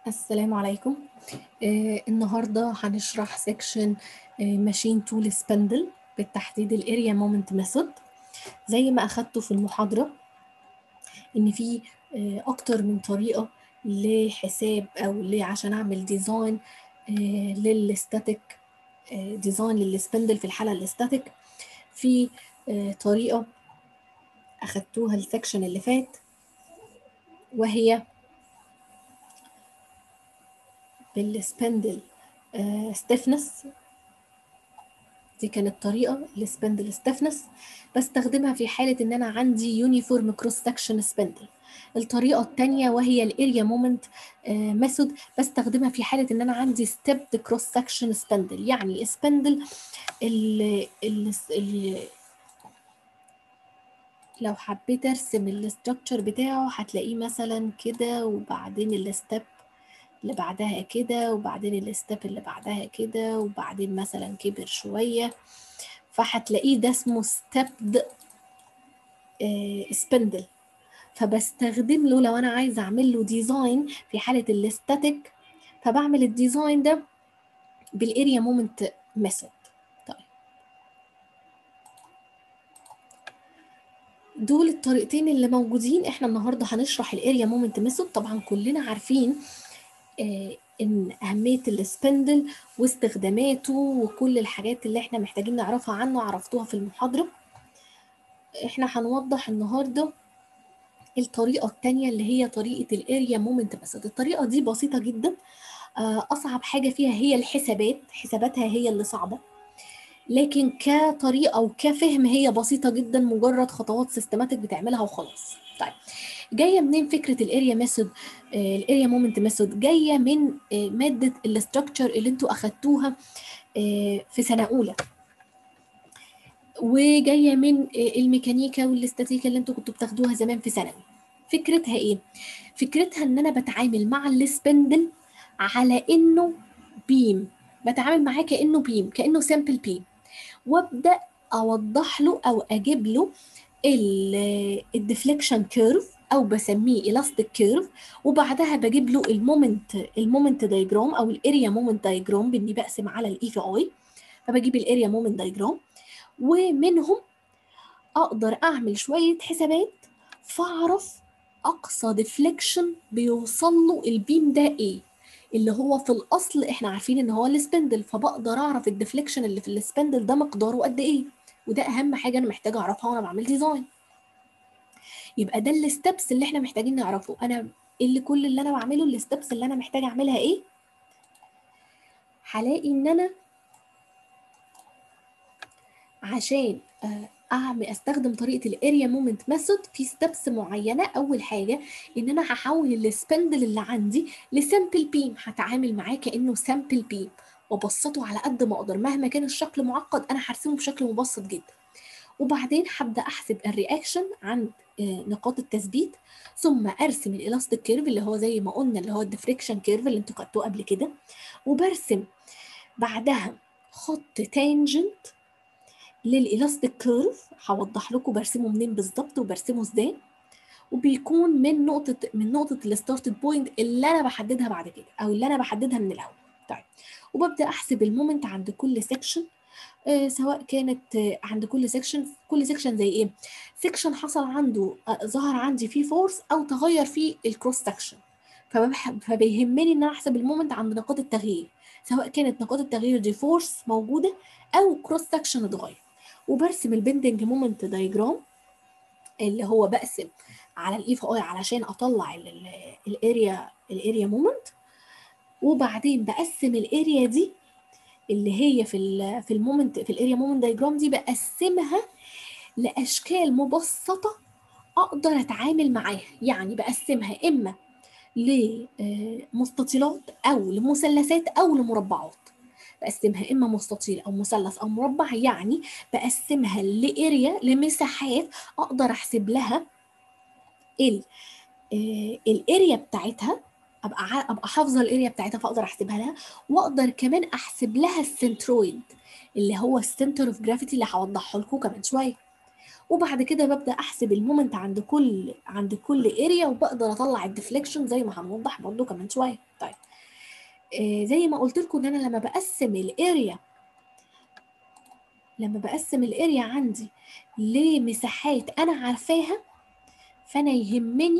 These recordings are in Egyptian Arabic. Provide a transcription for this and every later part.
السلام عليكم آه النهارده هنشرح سيكشن ماشين تول سبندل بالتحديد الاريا مومنت ميثود زي ما اخدته في المحاضره ان في آه اكتر من طريقه لحساب او ل- عشان اعمل ديزاين آه للستاتيك آه ديزاين للسبندل في الحاله الاستاتيك في آه طريقه اخدتوها السكشن اللي فات وهي بالسبندل ستيفنس دي كانت طريقة لسبندل ستيفنس بستخدمها في حالة إن أنا عندي يونيفورم كروس سكشن سبندل الطريقة التانية وهي الاريا مومنت ميثود بستخدمها في حالة إن أنا عندي ستيبد كروس سكشن سبندل يعني سبندل ال ال ال لو حبيت ارسم الاستراكشر بتاعه هتلاقيه مثلا كده وبعدين الستيب اللي بعدها كده وبعدين الستيب اللي بعدها كده وبعدين مثلا كبر شوية فهتلاقيه ده اسمه ستيبد سبندل فبستخدم له لو انا عايزه اعمل له ديزاين في حاله الاستاتيك فبعمل الديزاين ده بالاريا مومنت ميثود طيب دول الطريقتين اللي موجودين احنا النهارده هنشرح الاريا مومنت ميثود طبعا كلنا عارفين آه ان اهميه السبندل واستخداماته وكل الحاجات اللي احنا محتاجين نعرفها عنه عرفتوها في المحاضره احنا هنوضح النهارده الطريقه الثانيه اللي هي طريقه الاريا مومنت ميثود الطريقه دي بسيطه جدا آه اصعب حاجه فيها هي الحسابات حساباتها هي اللي صعبه لكن كطريقه وكفهم هي بسيطه جدا مجرد خطوات سيستماتيك بتعملها وخلاص طيب جايه منين فكره الاريا ميثود الاريا مومنت ميثود جايه من آه ماده الاستراكشر اللي انتوا اخدتوها آه في سنه اولى وجايه من آه الميكانيكا والاستاتيكا اللي انتوا كنتوا بتاخدوها زمان في ثانوي فكرتها ايه فكرتها ان انا بتعامل مع السبندل على انه بيم بتعامل معاه كانه بيم كانه سامبل بيم وابدا اوضح له او اجيب له الديفليكشن كيرف او بسميه الاستيك كيرف وبعدها بجيب له المومنت المومنت دايجرام او الاريا مومنت دايجرام باني بقسم على الاي في اي فبجيب الاريا مومنت دايجرام ومنهم اقدر اعمل شويه حسابات فاعرف اقصى ديفليكشن بيوصل له البيم ده ايه اللي هو في الاصل احنا عارفين ان هو السبندل فبقدر اعرف الديفليكشن اللي في السبندل ده مقداره قد ايه وده اهم حاجه انا محتاجه اعرفها وانا بعمل ديزاين يبقى ده الستبس اللي احنا محتاجين نعرفه انا اللي كل اللي انا بعمله الستبس اللي انا محتاجه اعملها ايه هلاقي ان انا عشان اعمل استخدم طريقه الاريا مومنت ميثود في ستبس معينه اول حاجه ان انا هحول السبندل اللي عندي لسامبل بيم هتعامل معاه كانه سامبل بيم وابسطه على قد ما اقدر مهما كان الشكل معقد انا هرسمه بشكل مبسط جدا وبعدين هبدا احسب الرياكشن عند نقاط التثبيت ثم ارسم الالاستيك كيرف اللي هو زي ما قلنا اللي هو الديفريكشن كيرف اللي انتوا خدتوه قبل كده وبرسم بعدها خط تانجنت للالاستيك كيرف هوضح لكم برسمه منين بالظبط وبرسمه ازاي وبيكون من نقطه من نقطه الستارت بوينت اللي انا بحددها بعد كده او اللي انا بحددها من الاول طيب وببدا احسب المومنت عند كل سيكشن آه سواء كانت آه عند كل سيكشن كل سيكشن زي ايه سيكشن حصل عنده آه ظهر عندي فيه فورس او تغير فيه الكروس سكشن فبيهمني ان انا احسب المومنت عند نقاط التغيير سواء كانت نقاط التغيير دي فورس موجوده او كروس سكشن اتغير وبرسم البندنج مومنت دايجرام اللي هو بقسم على الاي في اي علشان اطلع الاريا الاريا مومنت وبعدين بقسم الاريا دي اللي هي في ال في المومنت في الاريا مومنت دايجرام دي بقسمها لاشكال مبسطه اقدر اتعامل معاها يعني بقسمها اما لمستطيلات او لمثلثات او لمربعات بقسمها اما مستطيل او مثلث او مربع يعني بقسمها لاريا لمساحات اقدر احسب لها ال الاريا بتاعتها ابقى ابقى حافظه الاريا بتاعتها فاقدر احسبها لها واقدر كمان احسب لها السنترويد اللي هو السنتر اوف جرافيتي اللي هوضحه لكم كمان شويه وبعد كده ببدا احسب المومنت عند كل عند كل اريا وبقدر اطلع الديفليكشن زي ما هنوضح برضو كمان شويه طيب آه زي ما قلت لكم ان انا لما بقسم الاريا لما بقسم الاريا عندي لمساحات انا عارفاها فانا يهمني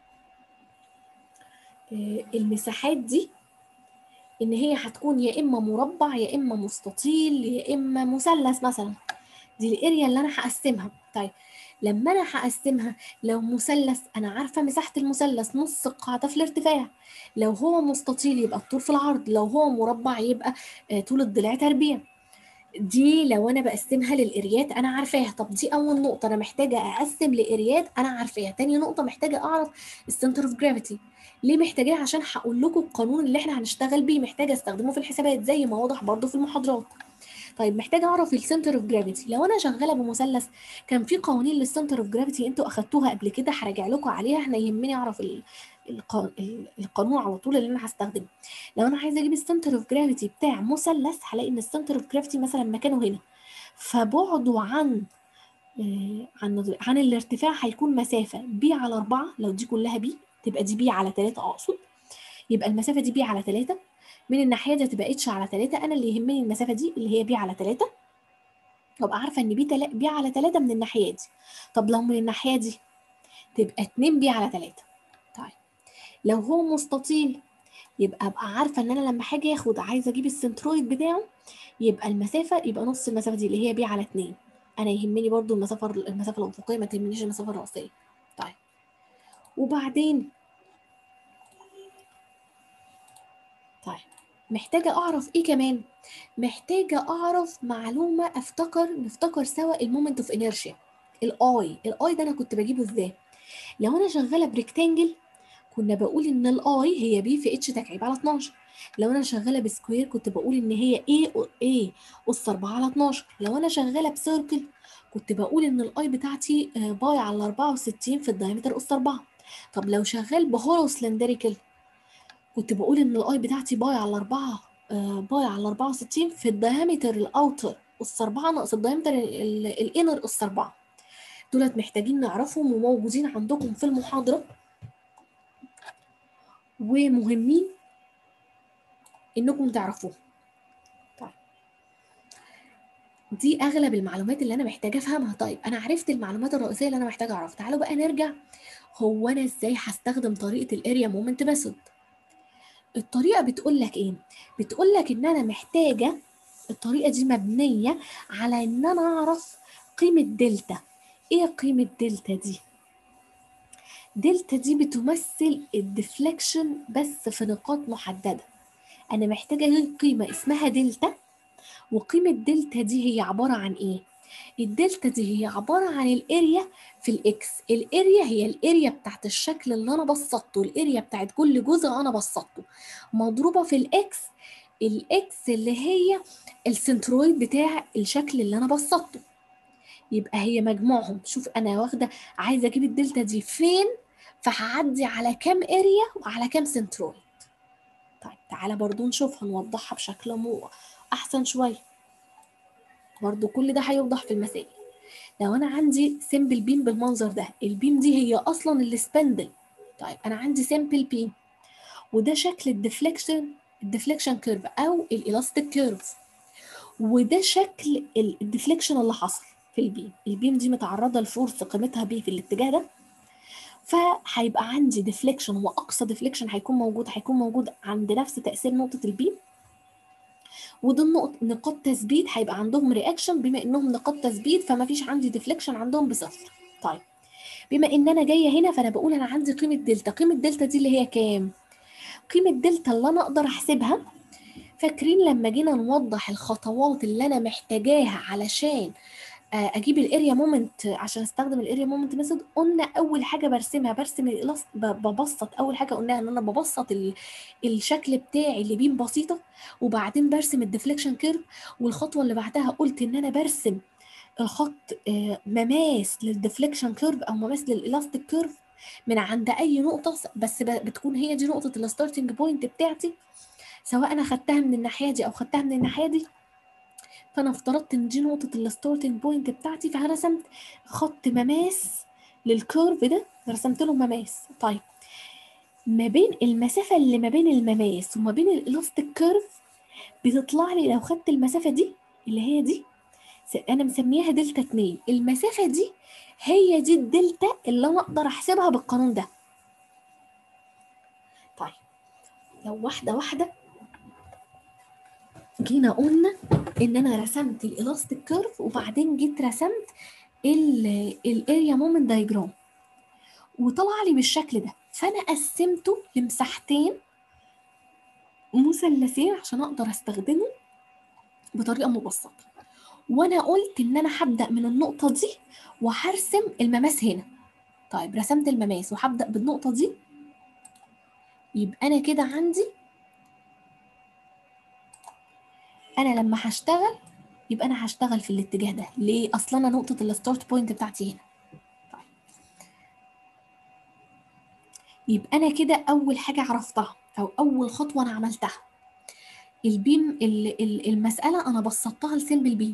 آه المساحات دي ان هي هتكون يا اما مربع يا اما مستطيل يا اما مثلث مثلا دي الاريا اللي انا هقسمها طيب لما انا هقسمها لو مثلث انا عارفه مساحه المثلث نص القاعده في الارتفاع لو هو مستطيل يبقى الطول في العرض لو هو مربع يبقى طول الضلع تربيع دي لو انا بقسمها للاريات انا عارفاها طب دي اول نقطه انا محتاجه اقسم لاريات انا عارفاها تاني نقطه محتاجه اعرف السنتر اوف جرافيتي ليه محتاجاه عشان هقول لكم القانون اللي احنا هنشتغل بيه محتاجه استخدمه في الحسابات زي ما واضح برضو في المحاضرات طيب محتاجه اعرف السنتر اوف جرافيتي لو انا شغاله بمثلث كان في قوانين للسنتر اوف جرافيتي انتوا اخدتوها قبل كده هراجع لكم عليها احنا يهمني اعرف القانون على طول اللي انا هستخدمه لو انا عايزه اجيب السنتر اوف جرافيتي بتاع مثلث هلاقي ان السنتر اوف جرافيتي مثلا مكانه هنا فبعده عن عن عن الارتفاع هيكون مسافه بي على 4 لو دي كلها بي تبقى دي بي على 3 اقصد يبقى المسافه دي بي على 3 من الناحيه دي هتبقى اتش على 3 انا اللي يهمني المسافه دي اللي هي بي على 3 وابقى عارفه ان بي تل... بي على 3 من الناحيه دي طب لو من الناحيه دي تبقى 2 بي على 3 طيب لو هو مستطيل يبقى ابقى عارفه ان انا لما هاجي اخد عايزه اجيب السنترويد بتاعه يبقى المسافه يبقى نص المسافه دي اللي هي بي على 2 انا يهمني برضو المسافه المسافه الافقيه ما تهمنيش المسافه الرئيسيه طيب وبعدين طيب محتاجة أعرف إيه كمان؟ محتاجة أعرف معلومة أفتكر نفتكر سوا المومنت أوف إنيرشيا الآي الآي ده أنا كنت بجيبه إزاي؟ لو أنا شغالة بريكتانجل كنا بقول إن الآي هي بي في اتش تكعيب على 12 لو أنا شغالة بسكوير كنت بقول إن هي إيه إيه أس 4 على 12 لو أنا شغالة بسيركل كنت بقول إن الآي بتاعتي باي على 64 في الدايمتر أس 4 طب لو شغال بهولو سلندريكال كنت بقول ان الاي بتاعتي باي على 4 آه باي على 64 في الدايمتر الاوتر اس 4 ناقص الدايمتر الانر اس 4 دولت محتاجين نعرفهم وموجودين عندكم في المحاضره ومهمين انكم تعرفوهم طيب دي اغلب المعلومات اللي انا محتاجه افهمها طيب انا عرفت المعلومات الرئيسيه اللي انا محتاجه اعرفها تعالوا بقى نرجع هو انا ازاي هستخدم طريقه الاريا مومنت ميثود الطريقه بتقول لك ايه بتقول لك ان انا محتاجه الطريقه دي مبنيه على ان انا اعرف قيمه دلتا ايه قيمه دلتا دي دلتا دي بتمثل الديفليكشن بس في نقاط محدده انا محتاجه قيمه اسمها دلتا وقيمه دلتا دي هي عباره عن ايه الدلتا دي هي عباره عن الاريا في الاكس الاريا هي الاريا بتاعت الشكل اللي انا بسطته الاريا بتاعت كل جزء انا بسطته مضروبه في الاكس الاكس اللي هي السنترويد بتاع الشكل اللي انا بسطته يبقى هي مجموعهم شوف انا واخده عايزه اجيب الدلتا دي فين فهعدي على كام اريا وعلى كام سنترويد طيب تعالى برضو نشوفها نوضحها بشكل مو احسن شويه برضو كل ده هيوضح في المسائل لو انا عندي سيمبل بيم بالمنظر ده البيم دي هي اصلا السبندل طيب انا عندي سيمبل بيم وده شكل الديفليكشن الديفليكشن كيرف او الالاستيك كيرف وده شكل الديفليكشن اللي حصل في البيم البيم دي متعرضه لفورس قيمتها بي في الاتجاه ده فهيبقى عندي ديفليكشن واقصى ديفليكشن هيكون موجود هيكون موجود عند نفس تاثير نقطه البيم ودول نقط نقاط تثبيت هيبقى عندهم رياكشن بما انهم نقاط تثبيت فما فيش عندي ديفليكشن عندهم بصفر طيب بما ان انا جايه هنا فانا بقول انا عندي قيمه دلتا قيمه دلتا دي اللي هي كام قيمه دلتا اللي انا اقدر احسبها فاكرين لما جينا نوضح الخطوات اللي انا محتاجاها علشان اجيب الاريا مومنت عشان استخدم الاريا مومنت ميثود قلنا اول حاجه برسمها برسم الالاست ببسط اول حاجه قلناها ان انا ببسط الشكل بتاعي اللي بين بسيطه وبعدين برسم الديفليكشن كيرف والخطوه اللي بعدها قلت ان انا برسم الخط مماس للديفليكشن كيرف او مماس للالاستيك كيرف من عند اي نقطه بس بتكون هي دي نقطه الستارتنج بوينت بتاعتي سواء انا خدتها من الناحيه دي او خدتها من الناحيه دي فانا افترضت ان دي نقطه الستارتنج بوينت بتاعتي فرسمت خط مماس للكيرف ده رسمت له مماس طيب ما بين المسافه اللي ما بين المماس وما بين الالاستيك كيرف بتطلع لي لو خدت المسافه دي اللي هي دي انا مسميها دلتا 2 المسافه دي هي دي الدلتا اللي انا اقدر احسبها بالقانون ده طيب لو واحده واحده جينا قلنا ان انا رسمت الالاستيك كيرف وبعدين جيت رسمت الاريا مومنت دايجرام وطلع لي بالشكل ده فانا قسمته لمساحتين مثلثين عشان اقدر استخدمه بطريقه مبسطه وانا قلت ان انا هبدا من النقطه دي وهرسم المماس هنا طيب رسمت المماس وهبدا بالنقطه دي يبقى انا كده عندي انا لما هشتغل يبقى انا هشتغل في الاتجاه ده ليه اصلا انا نقطه الستارت بوينت بتاعتي هنا طيب. يبقى انا كده اول حاجه عرفتها او اول خطوه انا عملتها البيم المساله انا بسطتها لسيمبل بيم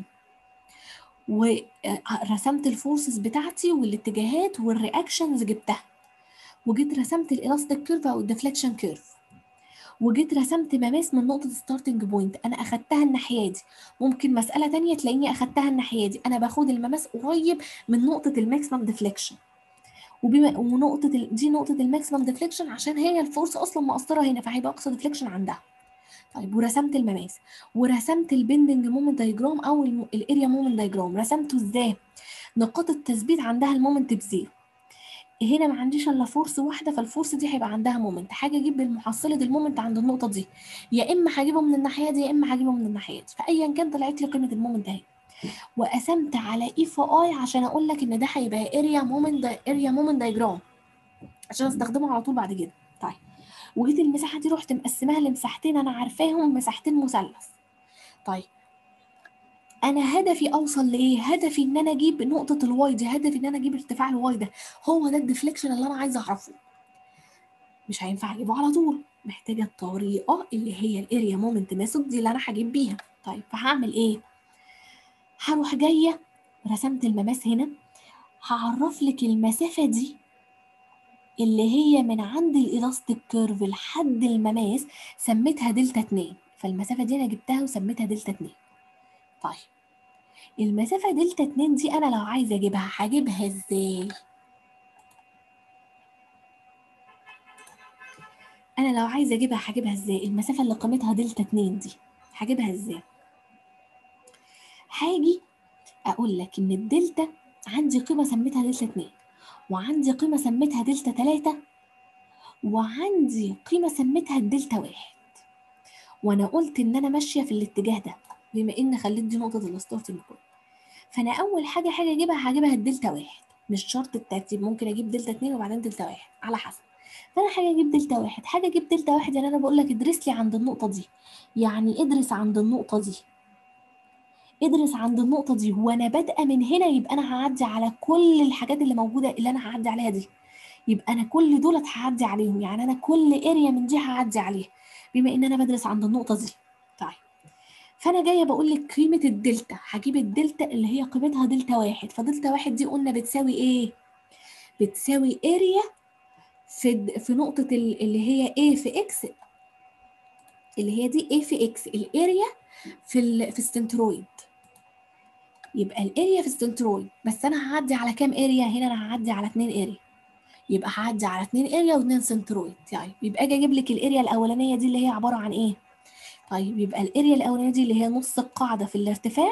ورسمت الفورسز بتاعتي والاتجاهات والرياكشنز جبتها وجيت رسمت الالاستيك كيرف او الديفليكشن كيرف وجيت رسمت مماس من نقطة ستارتنج بوينت أنا أخدتها الناحية دي ممكن مسألة تانية تلاقيني أخدتها الناحية دي أنا باخد المماس قريب من نقطة الماكسيمم ديفليكشن وبما ونقطة ال... دي نقطة الماكسيمم ديفليكشن عشان هي الفورس أصلا مقصرة هنا فهيبقى أقصى ديفليكشن عندها طيب ورسمت المماس ورسمت البندنج مومنت دايجرام أو الاريا مومنت دايجرام رسمته إزاي؟ نقاط التثبيت عندها المومنت بزيرو هنا ما عنديش الا فورس واحده فالفورس دي هيبقى عندها مومنت حاجه اجيب المحصله المومنت عند النقطه دي يا اما هجيبه من الناحيه دي يا اما هجيبه من الناحيه دي فايا كان طلعت لي قيمه المومنت اهي وقسمت على اي في اي عشان اقول لك ان ده هيبقى اريا مومنت اريا مومنت دايجرام عشان استخدمه على طول بعد كده طيب وجيت المساحه دي رحت مقسماها لمساحتين انا عارفاهم مساحتين مثلث طيب انا هدفي اوصل لايه هدفي ان انا اجيب نقطه الواي دي هدفي ان انا اجيب ارتفاع الواي ده هو ده الديفليكشن اللي انا عايزه اعرفه مش هينفع اجيبه على طول محتاجه الطريقه اللي هي الاريا مومنت ميثود دي اللي انا هجيب بيها طيب فهعمل ايه هروح جايه رسمت المماس هنا هعرف لك المسافه دي اللي هي من عند الالاستيك كيرف لحد المماس سميتها دلتا 2 فالمسافه دي انا جبتها وسميتها دلتا 2 طيب المسافة دلتا 2 دي أنا لو عايزة أجيبها هجيبها إزاي؟ أنا لو عايزة أجيبها هجيبها إزاي؟ المسافة اللي قيمتها دلتا 2 دي هجيبها إزاي؟ هاجي أقول لك إن الدلتا عندي قيمة سميتها دلتا 2 وعندي قيمة سميتها دلتا 3 وعندي قيمة سميتها الدلتا 1 وأنا قلت إن أنا ماشية في الاتجاه ده بما ان خليت دي نقطه الستارتنج بوينت فانا اول حاجه حاجه اجيبها هجيبها الدلتا واحد مش شرط الترتيب ممكن اجيب دلتا اتنين وبعدين دلتا واحد على حسب فانا حاجه اجيب دلتا واحد حاجه اجيب دلتا واحد يعني انا بقول لك ادرس لي عند النقطه دي يعني ادرس عند النقطه دي ادرس عند النقطه دي وانا بادئه من هنا يبقى انا هعدي على كل الحاجات اللي موجوده اللي انا هعدي عليها دي يبقى انا كل دولت هعدي عليهم يعني انا كل اريا من دي هعدي عليها بما ان انا بدرس عند النقطه دي طيب فانا جايه بقول لك قيمه الدلتا هجيب الدلتا اللي هي قيمتها دلتا واحد فدلتا واحد دي قلنا بتساوي ايه بتساوي اريا في في نقطه اللي هي A في اكس اللي هي دي A في اكس الاريا في ال في السنترويد يبقى الاريا في السنترويد بس انا هعدي على كام اريا هنا انا هعدي على 2 اريا يبقى هعدي على 2 اريا و2 سنترويد يعني يبقى اجي اجيب لك الاريا الاولانيه دي اللي هي عباره عن ايه طيب يبقى الاريا الاولانيه دي اللي هي نص القاعده في الارتفاع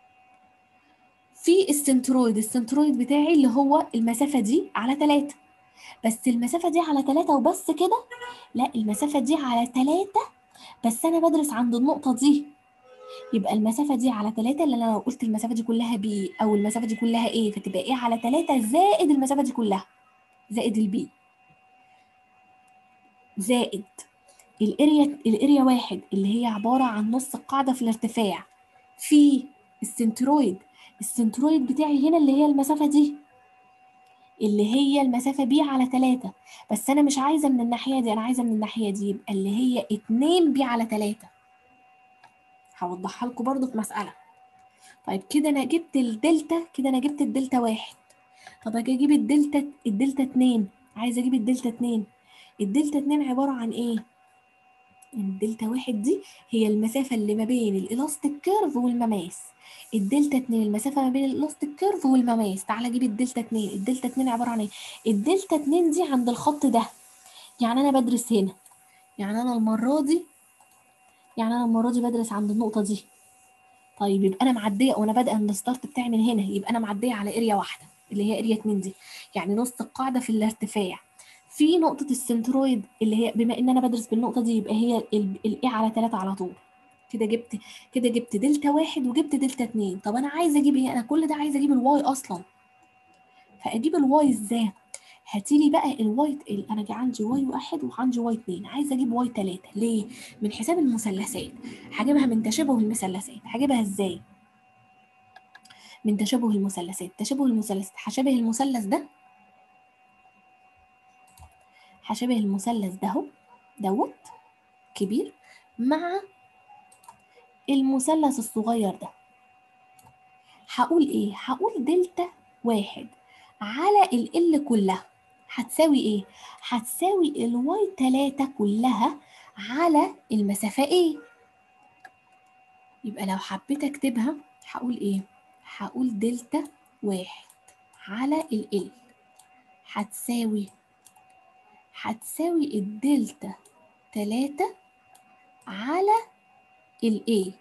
في السنترويد السنترويد بتاعي اللي هو المسافه دي على 3 بس المسافه دي على 3 وبس كده لا المسافه دي على 3 بس انا بدرس عند النقطه دي يبقى المسافه دي على 3 اللي انا لو قلت المسافه دي كلها بي او المسافه دي كلها ايه فتبقى ايه على 3 زائد المسافه دي كلها زائد البي زائد الاريا الاريا واحد اللي هي عباره عن نص القاعده في الارتفاع في السنترويد السنترويد بتاعي هنا اللي هي المسافه دي اللي هي المسافة بي على 3 بس أنا مش عايزة من الناحية دي أنا عايزة من الناحية دي يبقى اللي هي 2 بي على 3 هوضحها لكم برضو في مسألة طيب كده انا جبت الدلتا كده انا جبت الدلتا واحد طب اجي اجيب الدلتا الدلتا اتنين عايزه اجيب الدلتا اتنين الدلتا اتنين عباره عن ايه الدلتا واحد دي هي المسافة اللي ما بين الإلاستيك كيرف والمماس الدلتا اتنين المسافة ما بين الإلاستيك كيرف والمماس تعالى جيب الدلتا اتنين الدلتا اتنين عبارة عن ايه الدلتا اتنين دي عند الخط ده يعني أنا بدرس هنا يعني أنا المرة دي يعني أنا المرة دي بدرس عند النقطة دي طيب يبقى أنا معدية وأنا بادئة من الستارت بتاعي من هنا يبقى أنا معدية على اريا واحدة اللي هي اريا اتنين دي يعني نص القاعدة في الارتفاع في نقطة السنترويد اللي هي بما ان انا بدرس بالنقطة دي يبقى هي الاي على 3 على طول كده جبت كده جبت دلتا واحد وجبت دلتا اتنين طب انا عايزه اجيب ايه انا كل ده عايزه اجيب الواي اصلا فاجيب الواي ازاي هاتيلي بقى الواي انا عندي واي واحد وعندي واي اتنين عايزه اجيب واي تلاته ليه من حساب المثلثات هجيبها من تشابه المثلثات هجيبها ازاي من تشابه المثلثات تشابه المثلثات هشابه المثلث ده هشبه المثلث ده اهو دوت كبير مع المثلث الصغير ده هقول ايه هقول دلتا واحد على ال كلها هتساوي ايه هتساوي الواي تلاتة كلها على المسافة ايه يبقى لو حبيت اكتبها هقول ايه هقول دلتا واحد على ال هتساوي هتساوي الدلتا تلاتة على ال A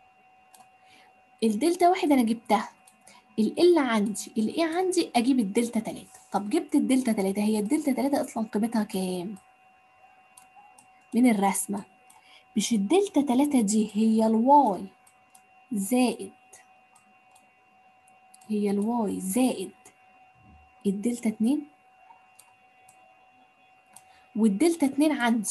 الدلتا واحد أنا جبتها ال L عندي ال A عندي أجيب الدلتا تلاتة طب جبت الدلتا تلاتة هي الدلتا تلاتة أصلا قيمتها كام؟ من الرسمة مش الدلتا تلاتة دي هي الواي زائد هي الواي زائد الدلتا اتنين والدلتا اتنين عندي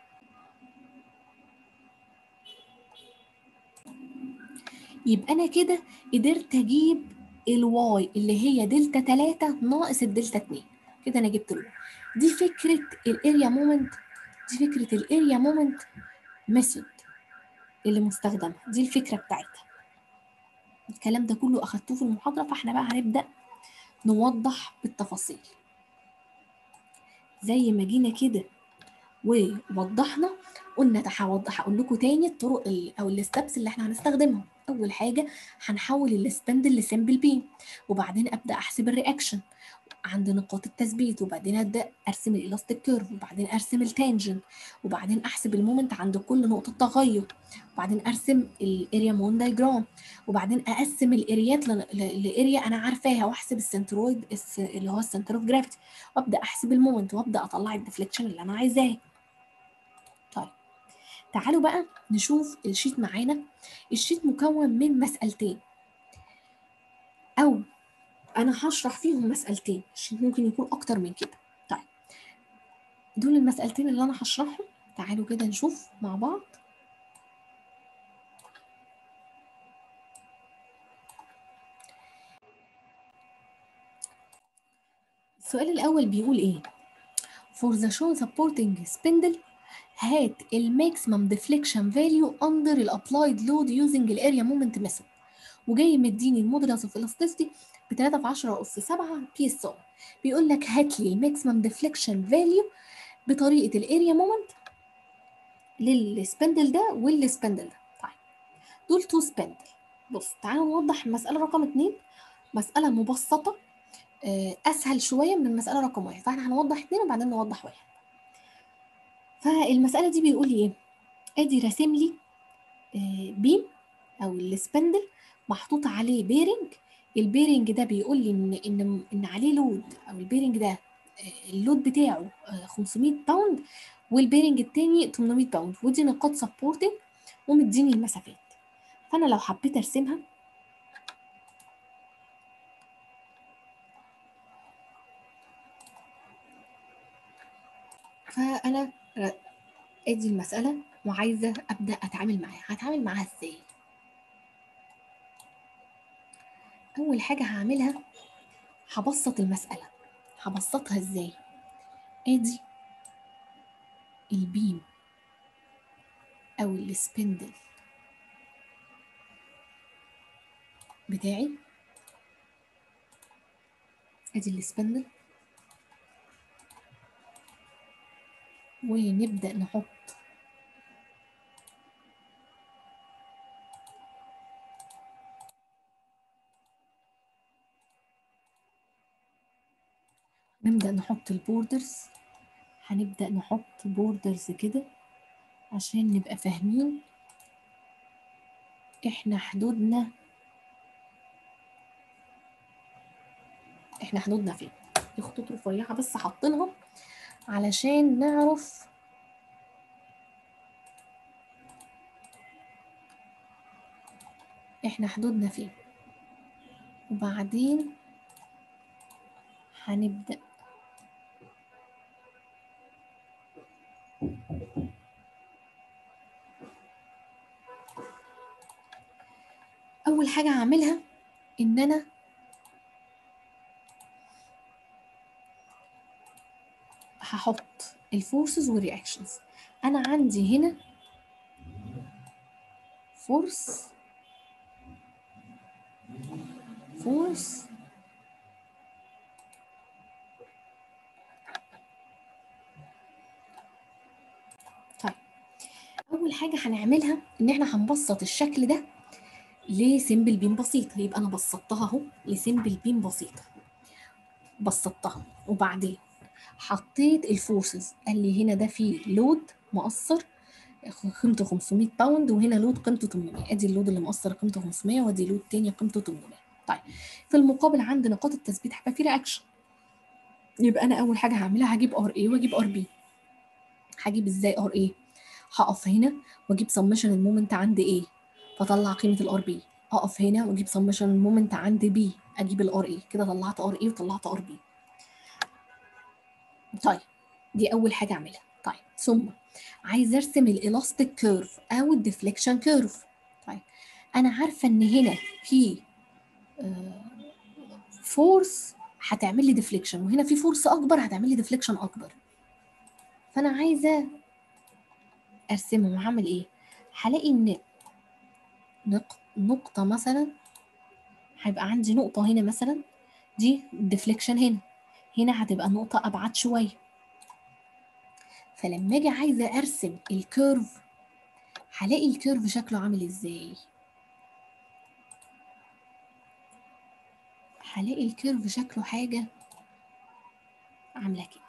يبقى انا كده قدرت اجيب الواي اللي هي دلتا تلاتة ناقص الدلتا اتنين كده انا جبت الواي دي فكرة الاريا مومنت دي فكرة الاريا مومنت ميثود اللي مستخدمة دي الفكرة بتاعتها الكلام ده كله اخدتوه في المحاضرة فاحنا بقى هنبدأ نوضح بالتفاصيل زي ما جينا كده ووضحنا قلنا هوضح هقول لكم تاني الطرق او الستبس اللي احنا هنستخدمها اول حاجه هنحول السبندل لسمبل بيم وبعدين ابدا احسب الرياكشن عند نقاط التثبيت وبعدين ابدا ارسم الالاستيك كيرف وبعدين ارسم التانجن وبعدين احسب المومنت عند كل نقطه تغير وبعدين ارسم الاريا مون دايجرام وبعدين اقسم الاريات لاريا انا عارفاها واحسب السنترويد اللي هو السنتر اوف جرافيتي وابدا احسب المومنت وابدا اطلع الديفليكشن اللي انا عايزاه طيب تعالوا بقى نشوف الشيت معانا الشيت مكون من مسألتين أو أنا هشرح فيهم مسألتين الشيت ممكن يكون أكتر من كده طيب دول المسألتين اللي أنا هشرحهم تعالوا كده نشوف مع بعض السؤال الأول بيقول إيه For the shown supporting spindle هات الماكسيمم ديفليكشن فاليو اندر الابلايد لود يوزنج الاريا مومنت ميثود وجاي مديني المودولس اوف الاستيستي ب 3 في 10 اس 7 بي اس ار بيقول لك هات لي الماكسيمم ديفليكشن فاليو بطريقه الاريا مومنت للسبندل ده والسبندل ده طيب دول تو سبندل بص تعالوا نوضح المساله رقم 2 مساله مبسطه اسهل شويه من المساله رقم واحد فاحنا هنوضح اثنين وبعدين نوضح واحد فالمسألة دي بيقول لي ايه؟ ادي راسم لي بيم او السبندل محطوط عليه بيرنج البيرنج ده بيقول لي ان ان ان عليه لود او البيرنج ده اللود بتاعه 500 باوند والبيرنج التاني 800 باوند ودي نقاط سبورتنج ومديني المسافات فانا لو حبيت ارسمها فانا ادي المسألة وعايزة ابدأ اتعامل معاها هتعامل معاها ازاي اول حاجة هعملها هبسط المسألة هبسطها ازاي ادي البيم او السبندل بتاعي ادي السبندل ونبدأ نحط نبدأ نحط البوردرز هنبدأ نحط بوردرز كده عشان نبقى فاهمين احنا حدودنا احنا حدودنا فين دي خطوط رفيعة بس حاطينها علشان نعرف احنا حدودنا فين وبعدين هنبدأ أول حاجة هعملها إن أنا هحط الفورسز والرياكشنز أنا عندي هنا فورس فورس طيب أول حاجة هنعملها إن إحنا هنبسط الشكل ده لسيمبل بيم بسيطة يبقى أنا بسطتها أهو لسيمبل بيم بسيطة بسطتها وبعدين حطيت الفورسز قال لي هنا ده فيه لود مؤثر قيمته 500 باوند وهنا لود قيمته 800 ادي اللود اللي مؤثر قيمته 500 وادي لود تاني قيمته 800 طيب في المقابل عند نقاط التثبيت هيبقى في رياكشن يبقى انا اول حاجه هعملها هجيب ار اي واجيب ار بي هجيب ازاي ار اي هقف هنا واجيب سمشن المومنت عند ايه فطلع قيمه الار بي اقف هنا واجيب سمشن المومنت عند بي اجيب الار اي كده طلعت ار اي وطلعت ار بي طيب دي اول حاجه اعملها طيب ثم عايزه ارسم الالاستيك كيرف او الديفليكشن كيرف طيب انا عارفه ان هنا في فورس هتعمل لي ديفليكشن وهنا في فورس اكبر هتعمل لي ديفليكشن اكبر فانا عايزه ارسمهم هعمل ايه هلاقي ان نقطه مثلا هيبقى عندي نقطه هنا مثلا دي الديفليكشن هنا هنا هتبقى نقطه ابعد شويه فلما اجي عايزه ارسم الكيرف هلاقي الكيرف شكله عامل ازاي هلاقي الكيرف شكله حاجه عامله كده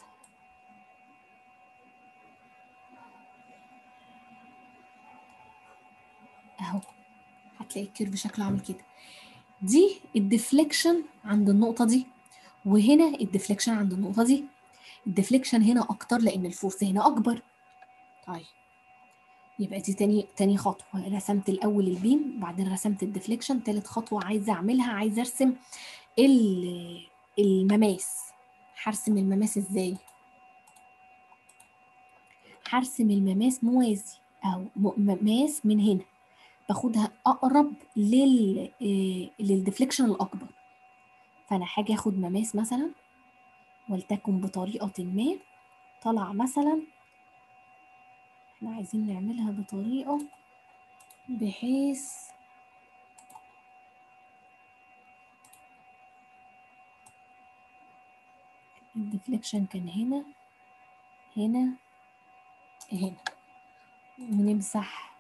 اهو هتلاقي الكيرف شكله عامل كده دي الديفليكشن عند النقطه دي وهنا الديفليكشن عند النقطه دي الديفليكشن هنا اكتر لان الفورس هنا اكبر طيب يبقى دي تاني تاني خطوه رسمت الاول البيم بعدين رسمت الديفليكشن تالت خطوه عايزه اعملها عايزه ارسم المماس هرسم المماس ازاي هرسم المماس موازي او مماس من هنا باخدها اقرب لل للديفليكشن الاكبر فانا هاجي اخد مماس مثلا ولتكن بطريقة ما طلع مثلا احنا عايزين نعملها بطريقة بحيث الديفليكشن كان هنا هنا هنا ونمسح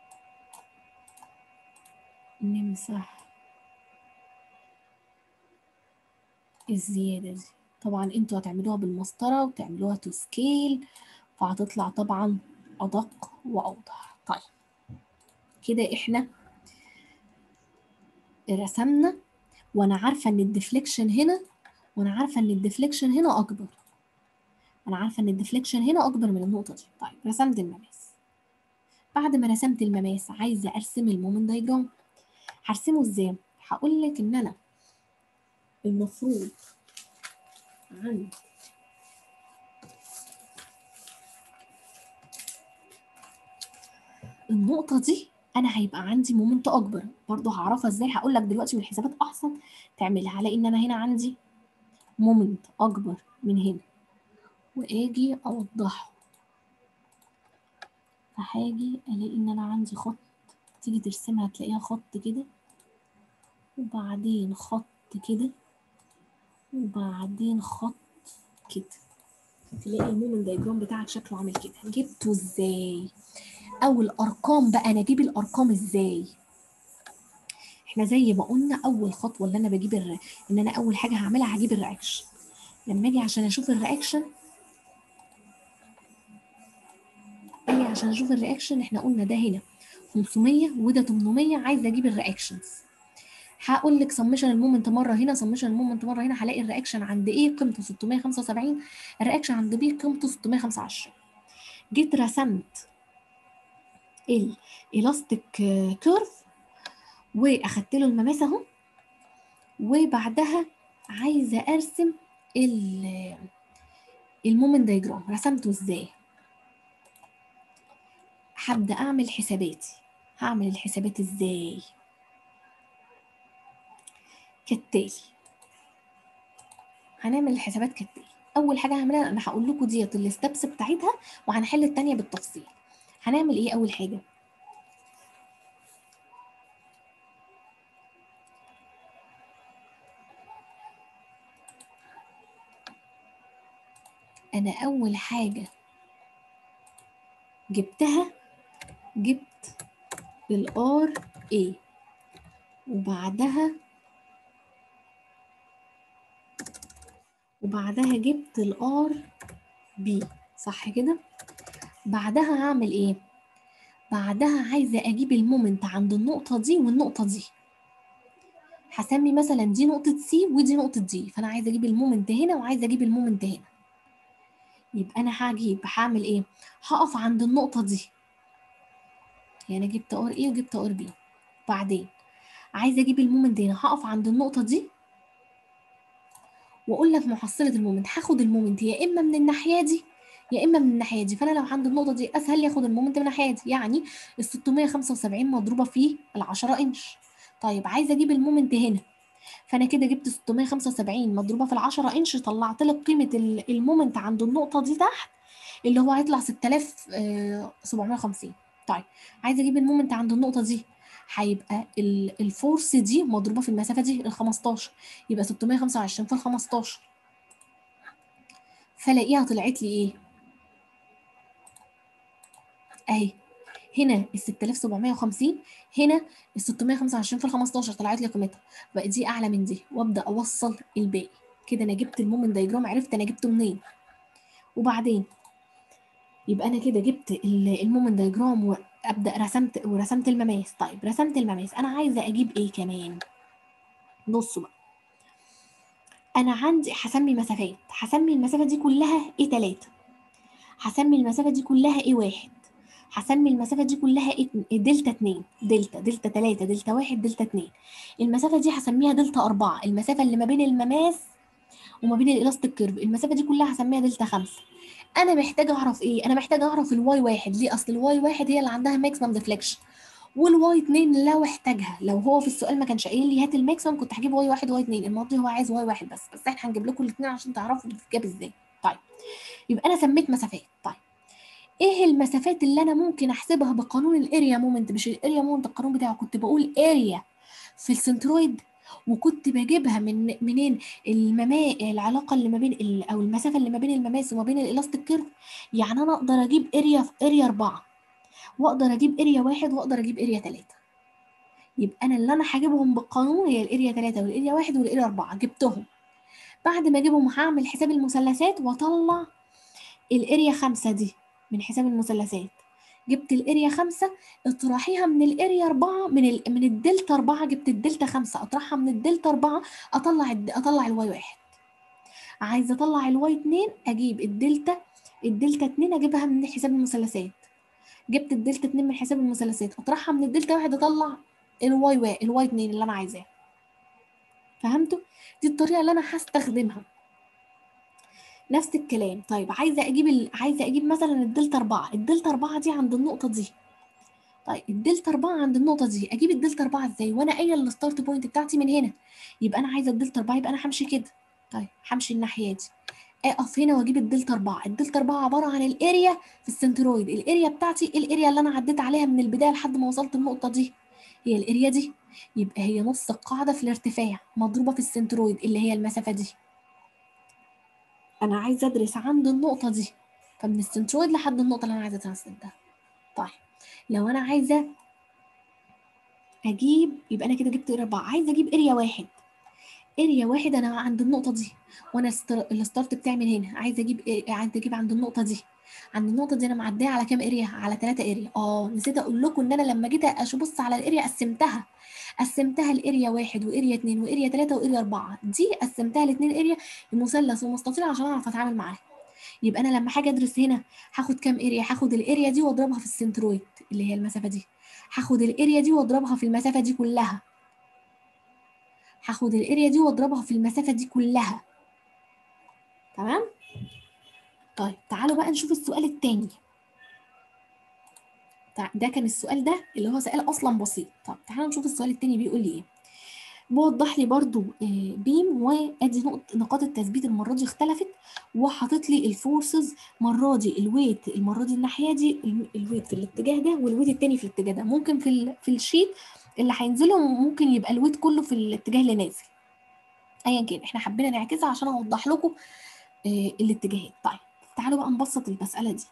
نمسح الزيادة دي طبعا انتوا هتعملوها بالمسطرة وتعملوها تو سكيل فهتطلع طبعا أدق وأوضح طيب كده احنا رسمنا وانا عارفة ان الديفليكشن هنا وانا عارفة ان الديفليكشن هنا اكبر انا عارفة ان الديفليكشن هنا اكبر من النقطة دي طيب رسمت المماس بعد ما رسمت المماس عايزة ارسم المومنت دايجرام هرسمه ازاي هقول لك ان انا المفروض عن النقطة دي أنا هيبقى عندي مومنت أكبر برضه هعرفها إزاي هقول لك دلوقتي من الحسابات أحسن تعملها هلاقي إن أنا هنا عندي مومنت أكبر من هنا وآجي أوضحه فهاجي ألاقي إن أنا عندي خط تيجي ترسمها تلاقيها خط كده وبعدين خط كده وبعدين خط كده تلاقي المومنت دايجرام بتاعك شكله عامل كده جبته ازاي او الارقام بقى انا اجيب الارقام ازاي احنا زي ما قلنا اول خطوه اللي انا بجيب الر... ان انا اول حاجه هعملها هجيب الرياكشن لما اجي عشان اشوف الرياكشن اجي عشان اشوف الرياكشن احنا قلنا ده هنا 500 وده 800 عايزه اجيب الرياكشنز هقول لك سمشن المومنت مره هنا سمشن المومنت مره هنا هلاقي الرياكشن عند ايه قيمته 675 الرياكشن عند بي قيمته 625 جيت رسمت الالاستيك كيرف واخدت له المماس اهو وبعدها عايزه ارسم المومنت دايجرام رسمته ازاي هبدا اعمل حساباتي هعمل الحسابات ازاي كالتالي هنعمل الحسابات كالتالي اول حاجه هعملها انا هقول لكم ديت الستبس بتاعتها وهنحل الثانيه بالتفصيل هنعمل ايه اول حاجه انا اول حاجه جبتها جبت الار اي وبعدها وبعدها جبت الار بي صح كده بعدها هعمل ايه بعدها عايزه اجيب المومنت عند النقطه دي والنقطه دي هسمي مثلا دي نقطه سي ودي نقطه دي فانا عايزه اجيب المومنت هنا وعايزه اجيب المومنت هنا يبقى انا هجيب هعمل ايه هقف عند النقطه دي يعني جبت ار ايه وجبت ار بي بعدين عايزه اجيب المومنت هنا هقف عند النقطه دي واقول لك محصله المومنت هاخد المومنت يا اما من الناحيه دي يا اما من الناحيه دي فانا لو عند النقطه دي اسهل ياخد المومنت من الناحيه دي يعني ال 675 مضروبه في ال 10 انش طيب عايزه اجيب المومنت هنا فانا كده جبت 675 مضروبه في ال 10 انش طلعت لك قيمه المومنت عند النقطه دي تحت اللي هو هيطلع 6750 طيب عايزه اجيب المومنت عند النقطه دي هيبقى الفورس دي مضروبه في المسافه دي ال 15 يبقى 625 في ال 15 فلاقيها طلعت لي ايه اهي هنا ال 6750 هنا ال 625 في ال 15 طلعت لي قيمتها بقى دي اعلى من دي وابدا اوصل الباقي كده انا جبت المومنت دايجرام عرفت انا جبته منين وبعدين يبقى انا كده جبت المومنت دايجرام وابدا رسمت ورسمت المماس طيب رسمت المماس انا عايزه اجيب ايه كمان بصوا بقى انا عندي هسمي مسافات هسمي المسافه دي كلها ايه 3 هسمي المسافه دي كلها ايه 1 هسمي المسافه دي كلها إيه دلتا 2 دلتا دلتا 3 دلتا 1 دلتا 2 المسافه دي هسميها دلتا 4 المسافه اللي ما بين المماس وما بين الالاستيك كيرف المسافه دي كلها هسميها دلتا 5 انا محتاجه اعرف ايه انا محتاجه اعرف الواي واحد ليه اصل الواي واحد هي اللي عندها ماكسيمم ديفليكشن والواي 2 لو احتاجها لو هو في السؤال ما كانش قايل لي هات الماكسيمم كنت هجيب واي واحد واي 2 الماضي هو عايز واي واحد بس بس احنا هنجيب لكم الاثنين عشان تعرفوا بتتجاب ازاي طيب يبقى انا سميت مسافات طيب ايه المسافات اللي انا ممكن احسبها بقانون الاريا مومنت مش الاريا مومنت القانون بتاعه كنت بقول اريا في السنترويد وكنت بجيبها من منين المما العلاقه اللي ما بين او المسافه اللي ما بين المماس وما بين الالاستيك كيرف يعني انا اقدر اجيب اريا في اريا 4 واقدر اجيب اريا واحد واقدر اجيب اريا 3 يبقى انا اللي انا هجيبهم بالقانون هي الاريا 3 والاريا 1 والاريا 4 جبتهم بعد ما اجيبهم هعمل حساب المثلثات واطلع الاريا 5 دي من حساب المثلثات جبت الاريا 5 اطرحيها من الاريا 4 من ال... من الدلتا 4 جبت الدلتا 5 اطرحها من الدلتا 4 اطلع الد... اطلع الواي 1 عايزه اطلع الواي 2 اجيب الدلتا الدلتا 2 اجيبها من حساب المثلثات جبت الدلتا 2 من حساب المثلثات اطرحها من الدلتا 1 اطلع الواي 1 الواي 2 اللي انا عايزاه فهمتوا دي الطريقه اللي انا هستخدمها نفس الكلام طيب عايزه اجيب ال... عايزه اجيب مثلا الدلتا 4 الدلتا 4 دي عند النقطه دي طيب الدلتا 4 عند النقطه دي اجيب الدلتا 4 ازاي وانا قايله الستارت بوينت بتاعتي من هنا يبقى انا عايزه الدلتا 4 يبقى انا همشي كده طيب همشي الناحيه دي اقف هنا واجيب الدلتا 4 الدلتا 4 عباره عن الاريا في السنترويد الاريا بتاعتي الاريا اللي انا عديت عليها من البدايه لحد ما وصلت النقطه دي هي الاريا دي يبقى هي نص القاعده في الارتفاع مضروبه في السنترويد اللي هي المسافه دي انا عايزه ادرس عند النقطه دي فمن السنترويد لحد النقطه اللي انا عايزه اترسمها طيب لو انا عايزه اجيب يبقى انا كده جبت اربعه عايزه اجيب اريا واحد اريا واحد انا عند النقطه دي وانا الستارت بتاعي من هنا عايزه اجيب إيه؟ عايزه اجيب عند النقطه دي عند النقطه دي انا معديه على كام اريا على 3 اريا اه نسيت اقول لكم ان انا لما جيت ابص على الاريا قسمتها قسمتها لاريا واحد واريا اتنين واريا تلاته واريا اربعه دي قسمتها لاتنين اريا مثلث ومستطيل عشان اعرف اتعامل معاها يبقى انا لما حاجه ادرس هنا هاخد كام اريا هاخد الاريا دي واضربها في السنترويد اللي هي المسافه دي هاخد الاريا دي واضربها في المسافه دي كلها هاخد الاريا دي واضربها في المسافه دي كلها تمام طيب تعالوا بقى نشوف السؤال التاني ده كان السؤال ده اللي هو سؤال اصلا بسيط طب تعالوا نشوف السؤال التاني بيقول لي ايه بوضح لي برضو بيم وادي نقط نقاط التثبيت المره دي اختلفت وحاطط لي الفورسز مره دي الويت المره دي الناحيه دي الويت في الاتجاه ده والويت التاني في الاتجاه ده ممكن في ال في الشيت اللي هينزلوا ممكن يبقى الويت كله في الاتجاه اللي نازل ايا كان احنا حبينا نعكسها عشان اوضح لكم الاتجاهات طيب تعالوا بقى نبسط المساله دي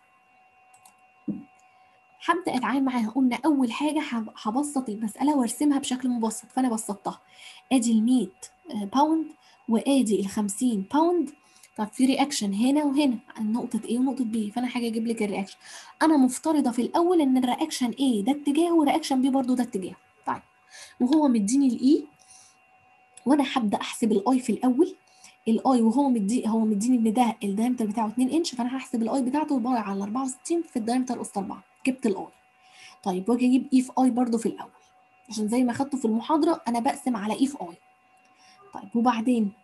هبدا اتعامل معاها قلنا اول حاجه هبسط المساله وارسمها بشكل مبسط فانا بسطتها ادي ال 100 باوند وادي ال 50 باوند طب في رياكشن هنا وهنا نقطة A ونقطة B فأنا حاجة أجيب لك الرياكشن أنا مفترضة في الأول إن الرياكشن A ده اتجاه ورياكشن B برضو ده اتجاه طيب وهو مديني الإي وأنا هبدأ أحسب الأي في الأول الاي وهو مدي هو مديني ان ده الدايمتر بتاعه 2 انش فانا هحسب الاي بتاعته باي على 64 في الدايمتر اس 4 جبت الاي طيب واجي اجيب اي في اي برضو في الاول عشان زي ما خدته في المحاضره انا بقسم على اي في اي طيب وبعدين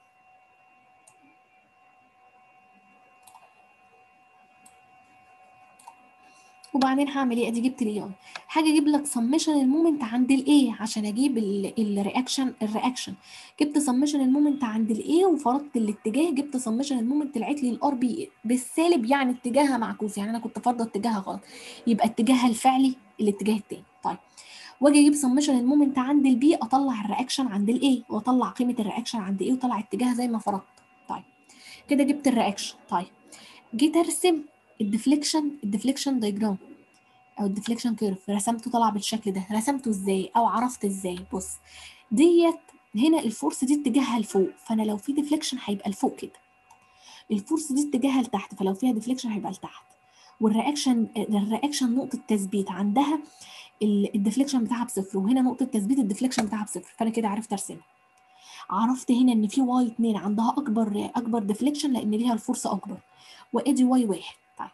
وبعدين هعمل ايه ادي جبت الاي حاجه اجيب لك سمشن المومنت عند الاي عشان اجيب الرياكشن الرياكشن جبت سمشن المومنت عند الاي وفرضت الاتجاه جبت سمشن المومنت طلعت لي الار بي بالسالب يعني اتجاهها معكوس يعني انا كنت فارضه اتجاهها غلط يبقى اتجاهها الفعلي الاتجاه التاني طيب واجي اجيب سمشن المومنت عند البي اطلع الرياكشن عند الاي واطلع قيمه الرياكشن عند ايه وطلع اتجاهها زي ما فرضت طيب كده جبت الرياكشن طيب جيت ارسم الديفليكشن الديفليكشن دايجرام او الديفليكشن كيرف رسمته طلع بالشكل ده رسمته ازاي او عرفت ازاي بص ديت هنا الفورس دي اتجاهها لفوق فانا لو في ديفليكشن هيبقى لفوق كده الفورس دي اتجاهها لتحت فلو فيها ديفليكشن هيبقى لتحت والرياكشن الرياكشن نقطه تثبيت عندها الديفليكشن بتاعها بصفر وهنا نقطه تثبيت الديفليكشن بتاعها بصفر فانا كده عرفت ارسمها عرفت هنا ان في واي 2 عندها اكبر اكبر ديفليكشن لان ليها الفرصه اكبر وادي واي واحد طيب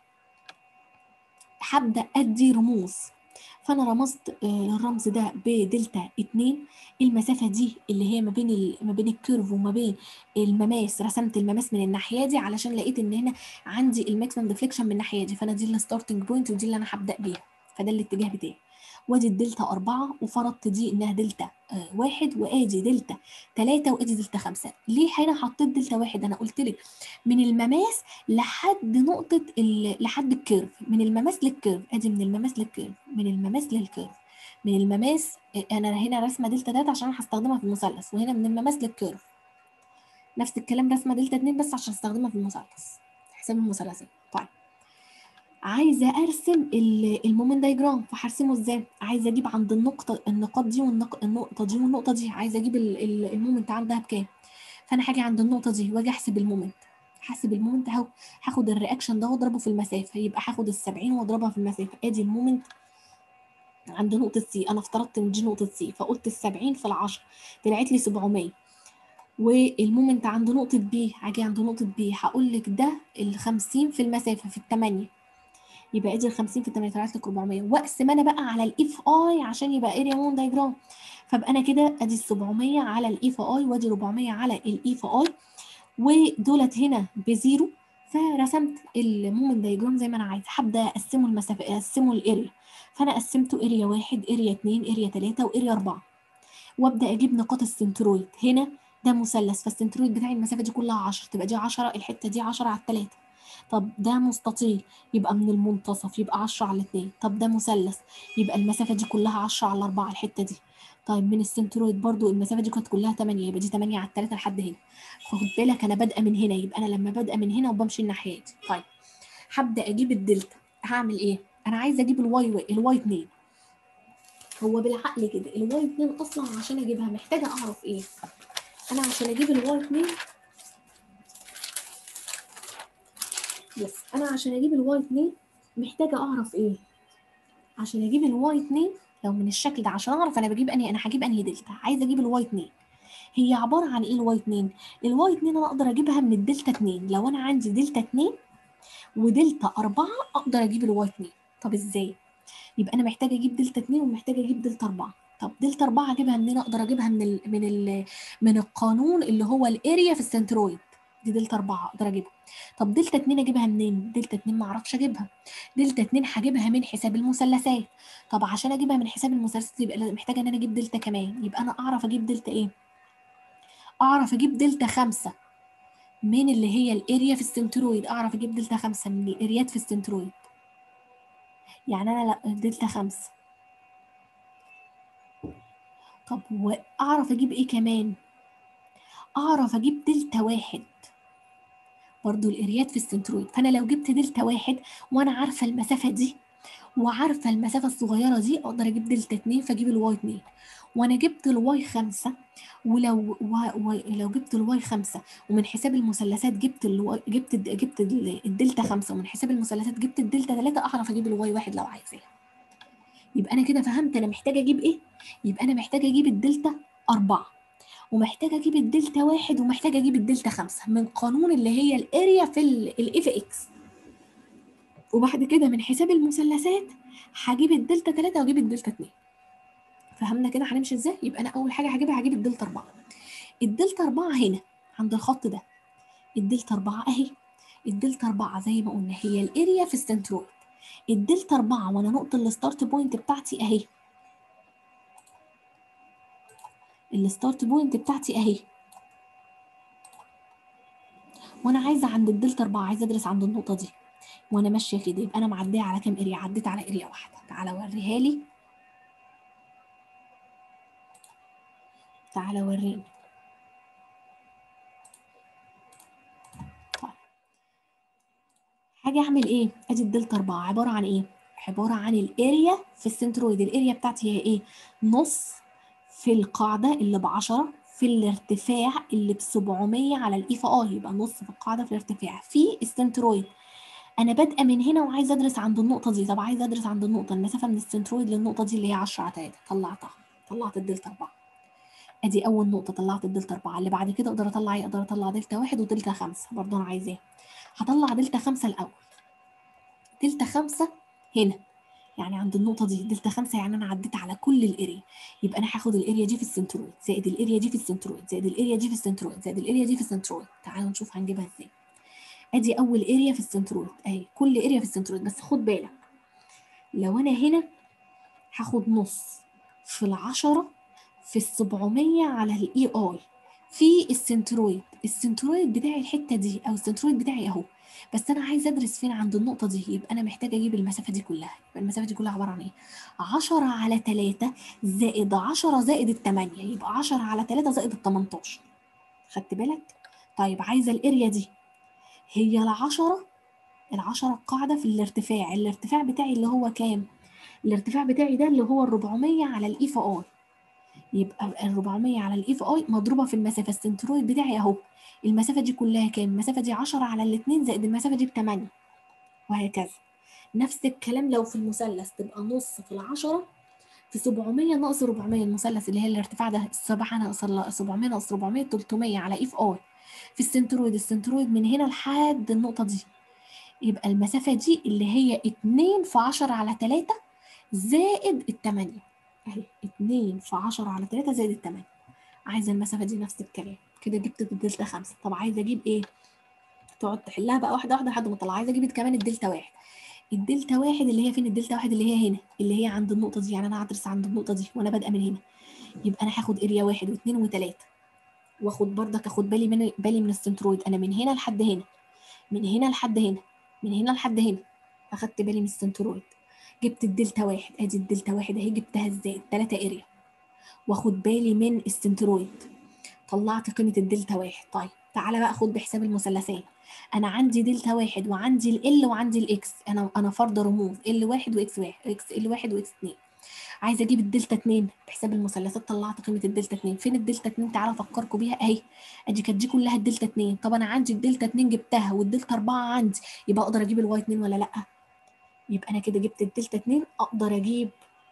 هبدا ادي رموز فانا رمزت الرمز ده بدلتا 2 المسافه دي اللي هي ما بين ما بين الكيرف وما بين المماس رسمت المماس من الناحيه دي علشان لقيت ان هنا عندي الماكسيمم ديفليكشن من الناحيه دي فانا دي الستارتنج بوينت ودي اللي انا هبدا بيها فده الاتجاه بتاعي وادي الدلتا أربعة وفرضت دي إنها دلتا آه واحد وآدي دلتا تلاتة وآدي دلتا خمسة ليه هنا حطيت دلتا واحد أنا قلت لك من المماس لحد نقطة لحد الكيرف من المماس للكيرف آدي من المماس للكيرف من المماس للكيرف من المماس أنا هنا رسمة دلتا تلاتة عشان هستخدمها في المثلث وهنا من المماس للكيرف نفس الكلام رسمة دلتا اتنين بس عشان استخدمها في المثلث حساب المثلثات طيب عايزه ارسم المومنت دايجرام فهرسمه ازاي عايزه اجيب عند النقطه النقاط دي والنقطه دي والنقطه دي عايزه اجيب المومنت عندها بكام فانا هاجي عند النقطه دي واجي احسب المومنت هحسب المومنت اهو هاخد الرياكشن ده واضربه في المسافه يبقى هاخد ال 70 واضربها في المسافه ادي المومنت عند نقطه سي انا افترضت ان دي نقطه سي فقلت ال 70 في ال 10 طلعت لي 700 والمومنت عند نقطه بي هاجي عند نقطه بي هقول لك ده ال 50 في المسافه في الثمانيه يبقى ادي ال 50 في 8 طلعت لك 400 واقسم انا بقى على الاف اي عشان يبقى اريا مون دايجرام فابقى انا كده ادي ال 700 على الاف اي وادي 400 على الاف اي ودولت هنا بزيرو فرسمت المومنت دايجرام زي ما انا عايزه هبدا اقسمه المسافه اقسمه الاريا فانا قسمته اريا واحد اريا اتنين اريا تلاته واريا اربعه وابدا اجيب نقاط السنترويد هنا ده مثلث فالسنترويد بتاعي المسافه دي كلها 10 تبقى دي 10 الحته دي 10 على التلاته طب ده مستطيل يبقى من المنتصف يبقى 10 على 2 طب ده مثلث يبقى المسافة دي كلها 10 على 4 الحتة دي طيب من السنترويد برضو المسافه دي كانت كلها 8 يبقى دي 8 على 3 لحد هنا خد بالك انا بادئه من هنا يبقى انا لما بادئه من هنا وبمشي الناحيه دي طيب هبدا اجيب الدلتا هعمل ايه انا عايزه اجيب الواي واي الواي 2 هو بالعقل كده الواي 2 اصلا عشان اجيبها محتاجه اعرف ايه انا عشان اجيب الواي 2 بس انا عشان اجيب الواي 2 محتاجه اعرف ايه عشان اجيب الواي 2 لو من الشكل ده عشان اعرف انا بجيب انهي انا هجيب انهي دلتا عايزه اجيب الواي 2 هي عباره عن ايه الواي 2 الواي 2 انا اقدر اجيبها من الدلتا 2 لو انا عندي دلتا 2 ودلتا 4 اقدر اجيب الواي 2 طب ازاي يبقى انا محتاجه اجيب دلتا 2 ومحتاجه اجيب دلتا 4 طب دلتا 4 اجيبها منين اقدر اجيبها من ال من ال من القانون اللي هو الاريا في السنترويد دي دلتا 4 اقدر اجيبها طب دلتا 2 اجيبها منين دلتا 2 ما اعرفش اجيبها دلتا 2 هجيبها من حساب المثلثات طب عشان اجيبها من حساب المثلثات يبقى محتاجه ان انا اجيب دلتا كمان يبقى انا اعرف اجيب دلتا ايه اعرف اجيب دلتا 5 من اللي هي الاريا في السنترويد اعرف اجيب دلتا 5 من الاريات في السنترويد يعني انا لا دلتا 5 طب واعرف اجيب ايه كمان اعرف اجيب دلتا واحد برضو الاريات في السنترويد فانا لو جبت دلتا واحد وانا عارفه المسافه دي وعارفه المسافه الصغيره دي اقدر اجيب دلتا 2 فاجيب الواي 2 وانا جبت الواي 5 ولو و... و... لو جبت الواي 5 ومن حساب المثلثات جبت الواي جبت جبت الدلتا 5 ومن حساب المثلثات جبت الدلتا 3 اعرف اجيب الواي 1 لو عايزاه يبقى انا كده فهمت انا محتاجه اجيب ايه يبقى انا محتاجه اجيب الدلتا 4 ومحتاجه اجيب الدلتا 1 ومحتاجه اجيب الدلتا 5 من قانون اللي هي الاريا في الاف اكس وبعد كده من حساب المثلثات هجيب الدلتا 3 واجيب الدلتا 2 فهمنا كده هنمشي ازاي يبقى انا اول حاجه هجيبها هجيب الدلتا 4 الدلتا 4 هنا عند الخط ده الدلتا 4 اهي الدلتا 4 زي ما قلنا هي الاريا في السنترويد الدلتا 4 وانا نقطه الستارت بوينت بتاعتي اهي الستارت بوينت بتاعتي اهي وانا عايزه عند الدلتا 4 عايزه ادرس عند النقطه دي وانا ماشيه كده يبقى انا معديه على كام اريا عديت على اريا واحده تعالى وريها لي تعالى وريني طيب هاجي اعمل ايه ادي الدلتا 4 عباره عن ايه عباره عن الاريا في السنترويد الاريا بتاعتي هي ايه نص في القاعده اللي ب 10 في الارتفاع اللي ب 700 على الاي اي يبقى نص في القاعده في الارتفاع في السنترويد انا بادئه من هنا وعايزه ادرس عند النقطه دي طب عايزه ادرس عند النقطه المسافه من السنترويد للنقطه دي اللي هي 10 على 3 طلعتها طلعت الدلتا 4 ادي اول نقطه طلعت الدلتا 4 اللي بعد كده اقدر اطلع ايه اقدر اطلع دلتا 1 ودلتا 5 برضه انا عايزاه هطلع دلتا 5 الاول دلتا 5 هنا يعني عند النقطة دي دلتا 5 يعني أنا عديت على كل الأريا يبقى أنا هاخد الأريا دي في السنترويد زائد الأريا دي في السنترويد زائد الأريا دي في السنترويد زائد الأريا دي في السنترويد تعالوا نشوف هنجيبها إزاي أدي أول أريا في السنترويد أهي كل أريا في السنترويد بس خد بالك لو أنا هنا هاخد نص في العشرة في السبعمية على الإي آي في السنترويد السنترويد بتاعي الحتة دي أو السنترويد بتاعي أهو بس انا عايزه ادرس فين عند النقطه دي يبقى انا محتاجه اجيب المسافه دي كلها يبقى المسافه دي كلها عباره عن ايه 10 على 3 زائد 10 زائد ال 8 يبقى 10 على 3 زائد ال 18 خدت بالك طيب عايزه الاريا دي هي العشرة العشرة القاعدة في الارتفاع الارتفاع بتاعي اللي هو كام الارتفاع بتاعي ده اللي هو ال 400 على الاي اي يبقى ال 400 على الاي اي مضروبه في المسافه السنترويد بتاعي اهو المسافة دي كلها كام؟ المسافة دي 10 على الاتنين زائد المسافة دي بتمانية وهكذا نفس الكلام لو في المثلث تبقى نص في العشرة في 700 ناقص 400 المثلث اللي هي الارتفاع ده السبعة ناقص 700 ناقص 400 300 على اف اي في السنترويد السنترويد من هنا لحد النقطة دي يبقى المسافة دي اللي هي 2 في 10 على 3 زائد التمانية اهي 2 في 10 على 3 زائد التمانية عايزة المسافة دي نفس الكلام كده جبت الدلتا خمسة طب عايزه اجيب ايه تقعد تحلها بقى واحده واحده لحد ما اطلع عايزه اجيب كمان الدلتا واحد الدلتا واحد اللي هي فين الدلتا واحد اللي هي هنا اللي هي عند النقطه دي يعني انا هدرس عند النقطه دي وانا بادئه من هنا يبقى انا هاخد اريا واحد واثنين وثلاثه واخد بردك اخد بالي من بالي من السنترويد انا من هنا لحد هنا من هنا لحد هنا من هنا لحد هنا اخدت بالي من السنترويد جبت الدلتا واحد ادي الدلتا واحد اهي جبتها ازاي الثلاثه اريا واخد بالي من السنترويد طلعت قيمه الدلتا واحد طيب تعالى بقى خد بحساب المثلثات انا عندي دلتا واحد وعندي ال وعندي الاكس انا انا فرض رموز ال واحد واكس واحد اكس ال واحد واكس اتنين عايزه اجيب الدلتا 2 بحساب المثلثات طلعت قيمه الدلتا 2 فين الدلتا 2 تعالى افكركم بيها اهي ادي كانت دي كلها الدلتا 2 طب انا عندي الدلتا 2 جبتها والدلتا 4 عندي يبقى اقدر اجيب الواي 2 ولا لا يبقى انا كده جبت الدلتا 2 اقدر اجيب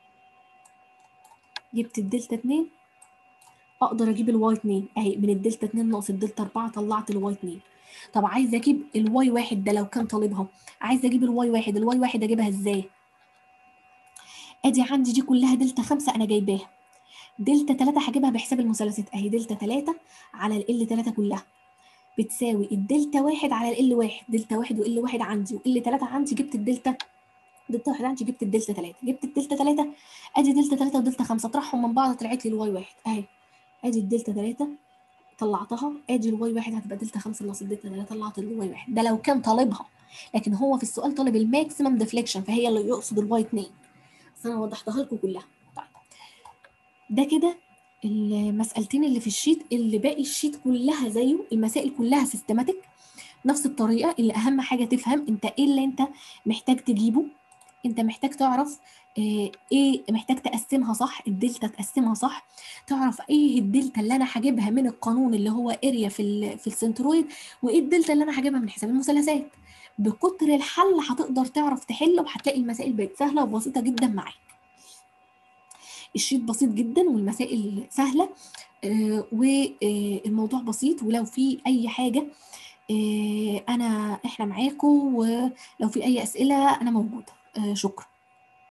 جبت الدلتا 2 اقدر اجيب الواي 2 اهي من الدلتا 2 ناقص الدلتا 4 طلعت الواي 2 طب عايزه اجيب الواي واحد ده لو كان طالبها عايزه اجيب الواي واحد الواي واحد اجيبها ازاي ادي عندي دي كلها دلتا 5 انا جايباها دلتا 3 هجيبها بحساب المثلثات اهي دلتا 3 على ال 3 كلها بتساوي الدلتا 1 على ال 1 دلتا 1 وال 1 عندي وال 3 عندي جبت الدلتا دلتا 1 عندي جبت الدلتا 3 جبت الدلتا 3 ادي دلتا 3 ودلتا 5 اطرحهم من بعض طلعت لي الواي 1 اهي ادي الدلتا 3 طلعتها ادي الواي 1 هتبقى دلتا 5 ناقص الدلتا 3 طلعت الواي 1 ده لو كان طالبها لكن هو في السؤال طالب الماكسيمم ديفليكشن فهي اللي يقصد الواي 2 بس انا وضحتها لكم كلها طيب ده كده المسألتين اللي في الشيت اللي باقي الشيت كلها زيه المسائل كلها سيستماتيك نفس الطريقه اللي اهم حاجه تفهم انت ايه اللي انت محتاج تجيبه انت محتاج تعرف ايه محتاج تقسمها صح الدلتا تقسمها صح تعرف ايه الدلتا اللي انا هجيبها من القانون اللي هو اريا في ال في السنترويد وايه الدلتا اللي انا هجيبها من حساب المثلثات بكتر الحل هتقدر تعرف تحل وهتلاقي المسائل بقت سهله وبسيطه جدا معاك الشيت بسيط جدا والمسائل سهله آه والموضوع بسيط ولو في اي حاجه آه انا احنا معاكم ولو في اي اسئله انا موجوده آه شكرا